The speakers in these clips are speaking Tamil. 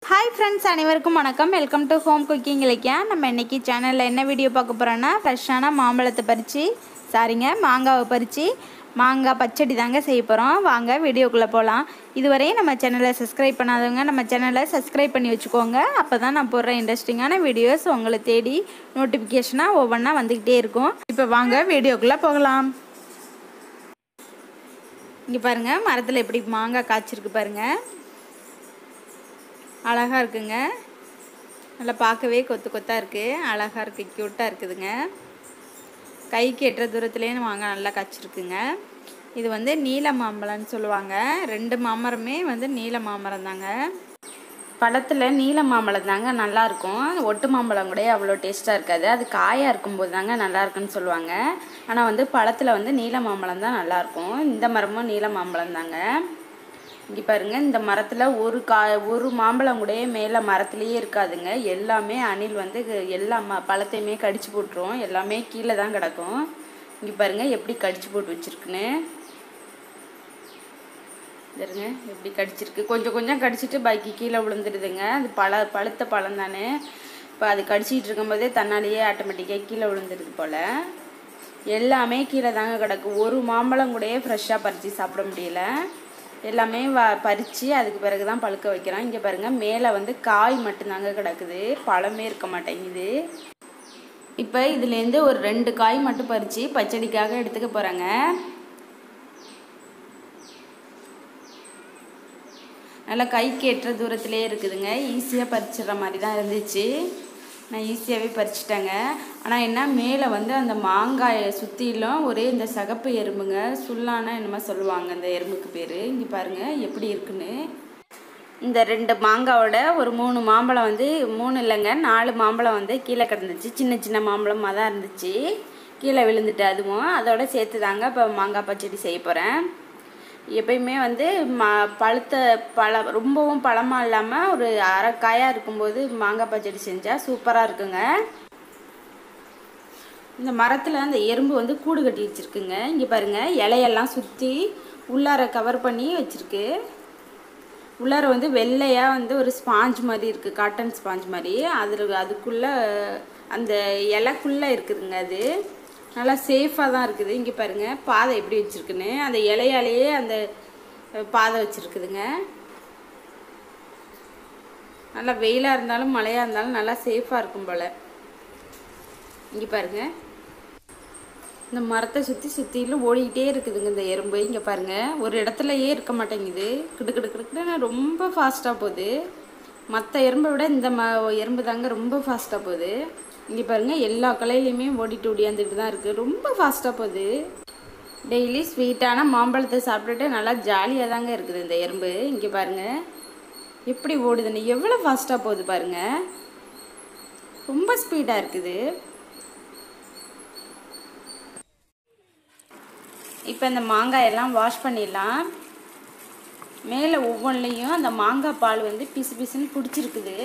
ஹாய் ஃப்ரெண்ட்ஸ் அனைவருக்கும் வணக்கம் welcome to home cooking Ilakkiya நம்ம இன்றைக்கி சேனலில் என்ன வீடியோ பார்க்க போகிறோன்னா ஃப்ரெஷ்ஷான மாம்பழத்தை பறித்து சாரிங்க மாங்காவை பறித்து மாங்காய் பச்சடி தாங்க செய்ய போகிறோம் வாங்க வீடியோக்குள்ளே போகலாம் இதுவரையும் நம்ம சேனலை சப்ஸ்கிரைப் பண்ணாதவங்க நம்ம சேனலை சப்ஸ்கிரைப் பண்ணி வச்சுக்கோங்க அப்போ தான் நான் போடுற இன்ட்ரெஸ்டிங்கான வீடியோஸ் உங்களை தேடி நோட்டிஃபிகேஷனாக ஒவ்வொன்றா வந்துக்கிட்டே இருக்கும் இப்போ வாங்க வீடியோக்குள்ளே போகலாம் இங்கே பாருங்கள் மரத்தில் எப்படி மாங்காய் காய்ச்சிருக்கு பாருங்கள் அழகாக இருக்குங்க நல்லா பார்க்கவே கொத்து கொத்தாக இருக்குது அழகாக இருக்குது க்யூட்டாக இருக்குதுங்க கைக்கு எட்டுற தூரத்துலேயே மாங்காய் நல்லா காய்ச்சிருக்குங்க இது வந்து நீல மாம்பழம்னு சொல்லுவாங்க ரெண்டு மாமரமே வந்து நீல மாமரம் தாங்க பழத்தில் நீல மாம்பழம் தாங்க நல்லாயிருக்கும் ஒட்டு மாம்பழம் கூட அவ்வளோ டேஸ்ட்டாக இருக்காது அது காயாக இருக்கும்போது தாங்க நல்லா இருக்குன்னு சொல்லுவாங்க ஆனால் வந்து பழத்தில் வந்து நீல மாம்பழம் தான் நல்லாயிருக்கும் இந்த மரமும் நீல மாம்பழம் தாங்க இங்கே பாருங்க இந்த மரத்தில் ஒரு கா ஒரு மாம்பழம் கூட மேலே மரத்துலேயே இருக்காதுங்க எல்லாமே அணில் வந்து எல்லா ம பழத்தையுமே கடிச்சு போட்டுரும் எல்லாமே கீழே தான் கிடக்கும் இங்கே பாருங்க எப்படி கடிச்சு போட்டு வச்சுருக்குன்னு பாருங்க எப்படி கடிச்சிருக்கு கொஞ்சம் கொஞ்சம் கடிச்சிட்டு பாக்கி கீழே விழுந்துடுதுங்க அது பழ பழுத்த பழம் தானே இப்போ அது கடிச்சிட்டு இருக்கும்போதே தன்னாலேயே ஆட்டோமேட்டிக்காக கீழே விழுந்துடுது போல் எல்லாமே கீழே தாங்க கிடக்கு ஒரு மாம்பழம் கூடயே ஃப்ரெஷ்ஷாக பறித்து சாப்பிட முடியல எல்லாமே வ பறித்து அதுக்கு பிறகு தான் பழுக்க வைக்கிறோம் இங்கே பாருங்கள் மேலே வந்து காய் மட்டும்தாங்க கிடக்குது பழமே இருக்க மாட்டேங்குது இப்போ இதுலேருந்து ஒரு ரெண்டு காய் மட்டும் பறித்து பச்சடிக்காக எடுத்துக்க போகிறாங்க நல்லா கைக்கு எட்டுற தூரத்துலேயே இருக்குதுங்க ஈஸியாக பறிச்சிடுற மாதிரி தான் இருந்துச்சு நான் ஈஸியாகவே பறிச்சிட்டேங்க ஆனால் என்ன மேலே வந்து அந்த மாங்காயை சுற்றிலும் ஒரே இந்த சகப்பு எறும்புங்க சுல்லானா என்னமோ சொல்லுவாங்க அந்த எறும்புக்கு பேர் இங்கே பாருங்கள் எப்படி இருக்குன்னு இந்த ரெண்டு மாங்காவோட ஒரு மூணு மாம்பழம் வந்து மூணு இல்லைங்க நாலு மாம்பழம் வந்து கீழே கிடந்துச்சு சின்ன சின்ன மாம்பழமாக தான் இருந்துச்சு கீழே விழுந்துட்டு அதுவும் அதோட சேர்த்து தாங்க இப்போ மாங்காய் பச்சடி செய்ய போகிறேன் எப்பயுமே வந்து ம பழுத்த பழம் ரொம்பவும் பழமாக இல்லாமல் ஒரு அரைக்காயாக இருக்கும்போது மாங்காய் பச்சடி செஞ்சால் சூப்பராக இருக்குங்க இந்த மரத்தில் அந்த எறும்பு வந்து கூடு கட்டி வச்சுருக்குங்க இங்கே பாருங்கள் இலையெல்லாம் சுற்றி உள்ளார கவர் பண்ணி வச்சுருக்கு உள்ளார வந்து வெள்ளையாக வந்து ஒரு ஸ்பாஞ்ச் மாதிரி இருக்குது காட்டன் ஸ்பாஞ்ச் மாதிரி அதில் அதுக்குள்ளே அந்த இலைக்குள்ளே இருக்குதுங்க அது நல்லா சேஃபாக தான் இருக்குது இங்கே பாருங்கள் பாதை எப்படி வச்சுருக்குன்னு அந்த இலையாலேயே அந்த பாதை வச்சுருக்குதுங்க நல்லா வெயிலாக இருந்தாலும் மழையாக இருந்தாலும் நல்லா சேஃபாக இருக்கும் போல் இங்கே பாருங்கள் இந்த மரத்தை சுற்றி சுற்றிலும் ஓடிக்கிட்டே இருக்குதுங்க இந்த எறும்பு இங்கே பாருங்கள் ஒரு இடத்துலையே இருக்க மாட்டேங்குது கிடு கிடு கிடுக்குன்னு ரொம்ப ஃபாஸ்ட்டாக போகுது மற்ற எறும்பை விட இந்த ம எறும்பு தாங்க ரொம்ப ஃபாஸ்ட்டாக போகுது இங்கே பாருங்கள் எல்லா கலையிலையுமே ஓடிட்டு ஓடியாந்துட்டு தான் இருக்குது ரொம்ப ஃபாஸ்ட்டாக போகுது டெய்லி ஸ்வீட்டான மாம்பழத்தை சாப்பிட்டுட்டு நல்லா ஜாலியாக தாங்க இருக்குது இந்த எறும்பு இங்கே பாருங்கள் எப்படி ஓடுதுன்னு எவ்வளோ ஃபாஸ்ட்டாக போகுது பாருங்கள் ரொம்ப ஸ்பீடாக இருக்குது இப்போ இந்த மாங்காய் எல்லாம் வாஷ் பண்ணிடலாம் மேலே ஒவ்வொன்றிலையும் அந்த மாங்காய் பால் வந்து பிசு பிசுன்னு பிடிச்சிருக்குது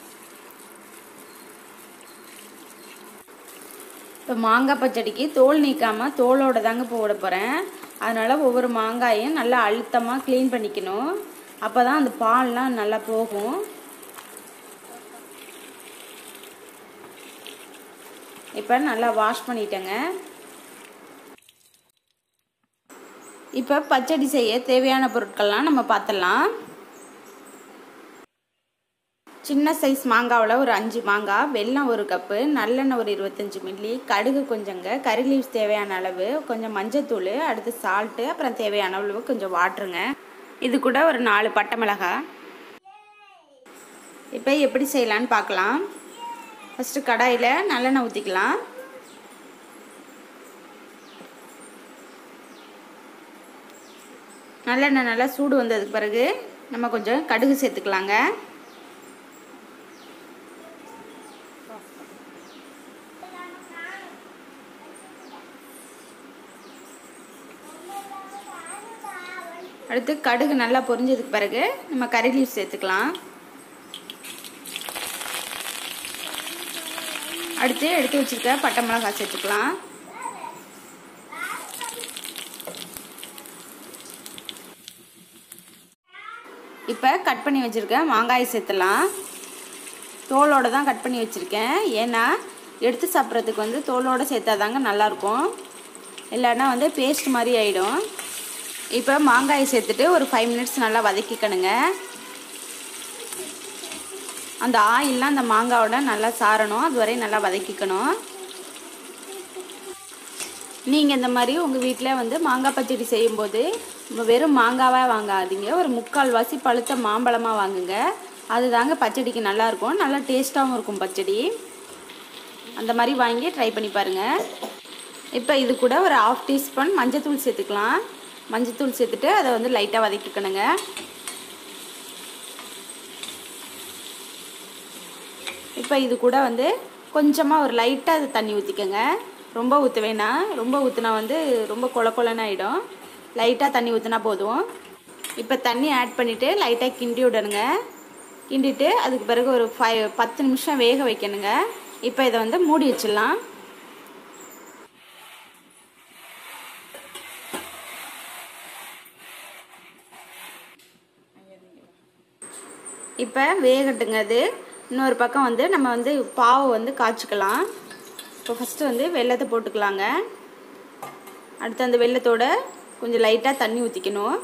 இப்போ மாங்காய் பச்சடிக்கு தோல் நீக்காமல் தோலோட தாங்க போட போகிறேன் அதனால் ஒவ்வொரு மாங்காயும் நல்லா அழுத்தமாக க்ளீன் பண்ணிக்கணும் அப்போ தான் அந்த பால்லாம் நல்லா போகும் இப்போ நல்லா வாஷ் பண்ணிட்டேங்க இப்போ பச்சடி செய்ய தேவையான பொருட்கள்லாம் நம்ம பார்த்துடலாம் சின்ன சைஸ் மாங்காவில் ஒரு அஞ்சு மாங்காய் வெல்லம் ஒரு கப்பு நல்லெண்ணெய் ஒரு இருபத்தஞ்சி மில்லி கடுகு கொஞ்சங்க கறி லீவ்ஸ் தேவையான அளவு கொஞ்சம் மஞ்சத்தூள் அடுத்து சால்ட்டு அப்புறம் தேவையான அளவு கொஞ்சம் வாட்ருங்க இது கூட ஒரு நாலு பட்டை மிளகாய் இப்போ எப்படி செய்யலான்னு பார்க்கலாம் ஃபஸ்ட்டு கடாயில் நல்லெண்ணெய் ஊற்றிக்கலாம் நல்லெண்ணெய் நல்லா சூடு வந்ததுக்கு பிறகு நம்ம கொஞ்சம் கடுகு சேர்த்துக்கலாங்க அடுத்து கடுகு நல்லா பொரிஞ்சதுக்கு பிறகு நம்ம கறி லீஃப் சேர்த்துக்கலாம் அடுத்து எடுத்து வச்சுருக்க பட்டை மிளகாய் சேர்த்துக்கலாம் இப்போ கட் பண்ணி வச்சுருக்கேன் மாங்காய் சேர்த்துலாம் தோலோடு தான் கட் பண்ணி வச்சுருக்கேன் ஏன்னா எடுத்து சாப்பிட்றதுக்கு வந்து தோலோடு சேர்த்தா தாங்க நல்லாயிருக்கும் இல்லைன்னா வந்து பேஸ்ட் மாதிரி ஆகிடும் இப்போ மாங்காயை சேர்த்துட்டு ஒரு ஃபைவ் மினிட்ஸ் நல்லா வதக்கிக்கணுங்க அந்த ஆயிலெலாம் அந்த மாங்காவோட நல்லா சாரணும் அது வரையும் நல்லா வதக்கிக்கணும் நீங்கள் இந்த மாதிரி உங்கள் வீட்டில் வந்து மாங்காய் பச்சடி செய்யும்போது வெறும் மாங்காவாக வாங்காதீங்க ஒரு முக்கால் வாசி பழுத்த மாம்பழமாக வாங்குங்க அது தாங்க பச்சடிக்கு நல்லாயிருக்கும் நல்லா டேஸ்ட்டாகவும் இருக்கும் பச்சடி அந்த மாதிரி வாங்கி ட்ரை பண்ணி பாருங்கள் இப்போ இது கூட ஒரு ஆஃப் டீஸ்பூன் மஞ்சத்தூள் சேர்த்துக்கலாம் மஞ்சத்தூள் சேர்த்துட்டு அதை வந்து லைட்டாக வதக்கிக்கணுங்க இப்போ இது கூட வந்து கொஞ்சமாக ஒரு லைட்டாக அது தண்ணி ஊற்றிக்கோங்க ரொம்ப ஊற்ற வேணாம் ரொம்ப ஊற்றினா வந்து ரொம்ப கொல கொலன்னு ஆகிடும் லைட்டாக தண்ணி ஊற்றினா போதும் இப்போ தண்ணி ஆட் பண்ணிவிட்டு லைட்டாக கிண்டி விடணுங்க கிண்டிட்டு அதுக்கு பிறகு ஒரு ஃபைவ் பத்து நிமிஷம் வேக வைக்கணுங்க இப்போ இதை வந்து மூடி வச்சிடலாம் இப்போ வேகட்டுங்க அது இன்னொரு பக்கம் வந்து நம்ம வந்து பாவை வந்து காய்ச்சிக்கலாம் இப்போ ஃபஸ்ட்டு வந்து வெள்ளத்தை போட்டுக்கலாங்க அடுத்து அந்த வெள்ளத்தோட கொஞ்சம் லைட்டாக தண்ணி ஊற்றிக்கணும்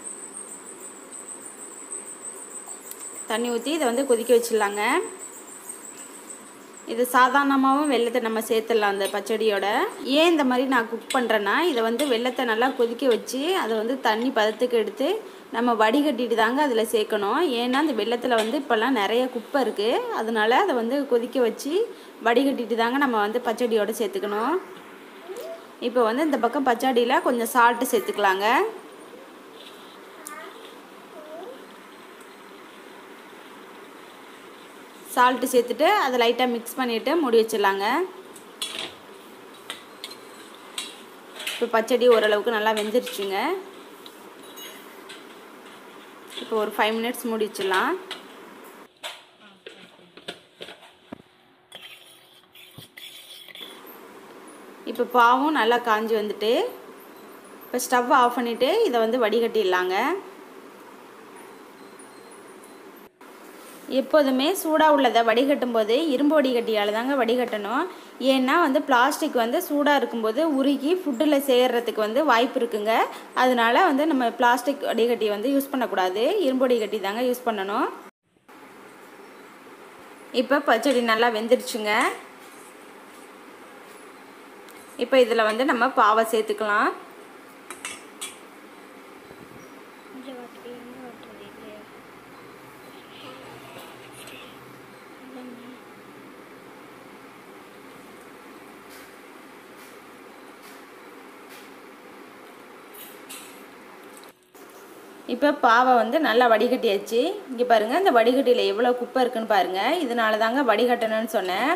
தண்ணி ஊற்றி இதை வந்து கொதிக்க வச்சிடலாங்க இது சாதாரணமாகவும் வெள்ளத்தை நம்ம சேர்த்துடலாம் அந்த பச்சடியோட ஏன் இந்த மாதிரி நான் குக் பண்ணுறேன்னா இதை வந்து வெள்ளத்தை நல்லா கொதிக்க வச்சு அதை வந்து தண்ணி பதத்துக்கு எடுத்து நம்ம வடிகட்டிட்டு தாங்க அதில் சேர்க்கணும் ஏன்னா அந்த வெள்ளத்தில் வந்து இப்போல்லாம் நிறைய குப்பை இருக்குது அதனால அதை வந்து கொதிக்க வச்சு வடிகட்டிட்டு தாங்க நம்ம வந்து பச்சடியோட சேர்த்துக்கணும் இப்போ வந்து இந்த பக்கம் பச்சடியில் கொஞ்சம் சால்ட்டு சேர்த்துக்கலாங்க சால்ட்டு சேர்த்துட்டு அதை லைட்டாக மிக்ஸ் பண்ணிவிட்டு மூடி வச்சிடலாங்க இப்போ பச்சடி ஓரளவுக்கு நல்லா வெந்துருச்சுங்க இப்போ ஒரு ஃபைவ் மினிட்ஸ் மூடி வச்சிடலாம் இப்போ பாவும் நல்லா காஞ்சி வந்துட்டு இப்போ ஸ்டவ் ஆஃப் பண்ணிவிட்டு இதை வந்து வடிகட்டிடலாங்க எப்போதுமே சூடாக உள்ளதை வடிகட்டும் போது இரும்பு வடிகட்டியால் தாங்க வடிகட்டணும் ஏன்னா வந்து பிளாஸ்டிக் வந்து சூடாக இருக்கும்போது உருகி ஃபுட்டில் சேர்கிறதுக்கு வந்து வாய்ப்பு இருக்குங்க அதனால வந்து நம்ம பிளாஸ்டிக் வடிகட்டி வந்து யூஸ் பண்ணக்கூடாது இரும்பு வடிகட்டி தாங்க யூஸ் பண்ணணும் இப்போ பச்சடி நல்லா வெந்துருச்சுங்க இப்போ இதில் வந்து நம்ம பாவை சேர்த்துக்கலாம் இப்போ பாவை வந்து நல்லா வடிகட்டியாச்சு இங்கே பாருங்கள் இந்த வடிகட்டியில் எவ்வளோ குப்பை இருக்குன்னு பாருங்கள் இதனால தாங்க வடிகட்டணும்னு சொன்னேன்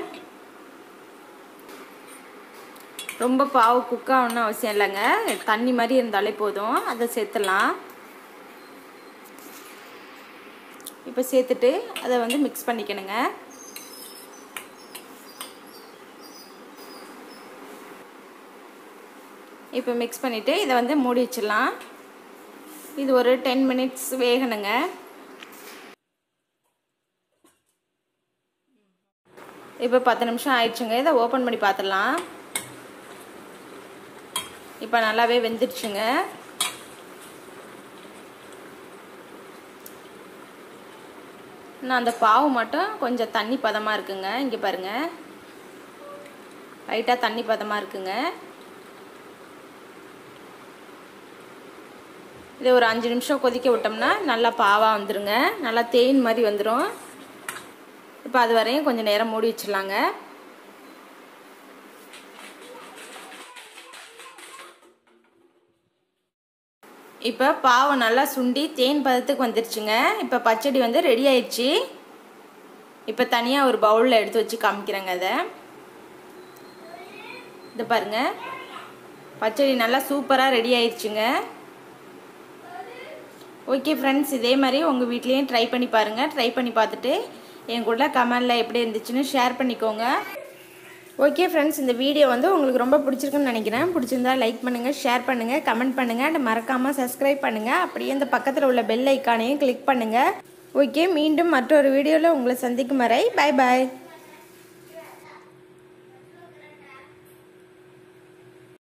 ரொம்ப பாவு குக்காகணும்னு அவசியம் இல்லைங்க தண்ணி மாதிரி இருந்தாலே போதும் அதை சேர்த்துடலாம் இப்போ சேர்த்துட்டு அதை வந்து மிக்ஸ் பண்ணிக்கணுங்க இப்போ மிக்ஸ் பண்ணிவிட்டு இதை வந்து மூடி வச்சிடலாம் இது ஒரு டென் மினிட்ஸ் வேகணுங்க இப்போ பத்து நிமிஷம் ஆயிடுச்சுங்க இதை ஓப்பன் பண்ணி பார்த்துடலாம் இப்போ நல்லாவே வெந்துடுச்சுங்க நான் அந்த பாவு மட்டும் கொஞ்சம் தண்ணி பதமாக இருக்குங்க இங்கே பாருங்கள் லைட்டாக தண்ணி பதமாக இருக்குங்க இதை ஒரு அஞ்சு நிமிஷம் கொதிக்க விட்டோம்னா நல்லா பாவாக வந்துடுங்க நல்லா தேன் மாதிரி வந்துடும் இப்போ அது வரையும் கொஞ்சம் நேரம் மூடி வச்சிடலாங்க இப்போ பாவை நல்லா சுண்டி தேன் பதத்துக்கு வந்துருச்சுங்க இப்போ பச்சடி வந்து ரெடி ஆயிடுச்சு இப்போ தனியாக ஒரு பவுலில் எடுத்து வச்சு காமிக்கிறேங்க அதை இது பாருங்கள் பச்சடி நல்லா சூப்பராக ரெடி ஆயிடுச்சுங்க ஓகே ஃப்ரெண்ட்ஸ் இதே மாதிரி உங்கள் வீட்லேயும் ட்ரை பண்ணி பாருங்கள் ட்ரை பண்ணி பார்த்துட்டு என் கூட கமெண்டில் எப்படி இருந்துச்சுன்னு ஷேர் பண்ணிக்கோங்க ஓகே ஃப்ரெண்ட்ஸ் இந்த வீடியோ வந்து உங்களுக்கு ரொம்ப பிடிச்சிருக்குன்னு நினைக்கிறேன் பிடிச்சிருந்தா லைக் பண்ணுங்கள் ஷேர் பண்ணுங்கள் கமெண்ட் பண்ணுங்கள் அண்ட் மறக்காமல் சப்ஸ்கிரைப் பண்ணுங்கள் அப்படியே இந்த பக்கத்தில் உள்ள பெல் ஐக்கானையும் கிளிக் பண்ணுங்கள் ஓகே மீண்டும் மற்றொரு வீடியோவில் உங்களை சந்திக்கும் வரை பை பாய்